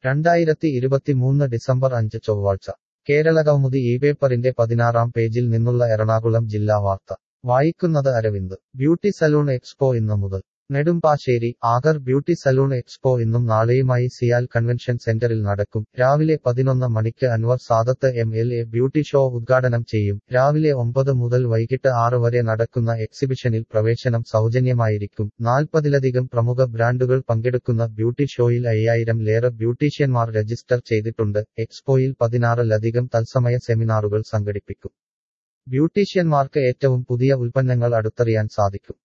രണ്ടായിരത്തി ഇരുപത്തിമൂന്ന് ഡിസംബർ അഞ്ച് ചൊവ്വാഴ്ച കേരള കൗമുദി ഈ പേപ്പറിന്റെ പതിനാറാം പേജിൽ നിന്നുള്ള എറണാകുളം ജില്ലാ വാർത്ത വായിക്കുന്നത് അരവിന്ദ് ബ്യൂട്ടി സലൂൺ എക്സ്പോ ഇന്നു മുതൽ നെടുമ്പാശ്ശേരി ആഗർ ബ്യൂട്ടി സലൂൺ എക്സ്പോ ഇന്നും നാളെയുമായി സിയാൽ കൺവെൻഷൻ സെന്ററിൽ നടക്കും രാവിലെ പതിനൊന്ന് മണിക്ക് Anwar Sadath M L A beauty show ഉദ്ഘാടനം ചെയ്യും രാവിലെ ഒമ്പത് മുതൽ വൈകിട്ട് ആറ് വരെ നടക്കുന്ന എക്സിബിഷനിൽ പ്രവേശനം സൗജന്യമായിരിക്കും നാൽപ്പതിലധികം പ്രമുഖ ബ്രാൻഡുകൾ പങ്കെടുക്കുന്ന ബ്യൂട്ടി ഷോയിൽ അയ്യായിരം ലേറെ ബ്യൂട്ടീഷ്യന്മാർ രജിസ്റ്റർ ചെയ്തിട്ടുണ്ട് എക്സ്പോയിൽ പതിനാറിലധികം തത്സമയ സെമിനാറുകൾ സംഘടിപ്പിക്കും ബ്യൂട്ടീഷ്യന്മാർക്ക് ഏറ്റവും പുതിയ ഉൽപ്പന്നങ്ങൾ അടുത്തറിയാൻ സാധിക്കും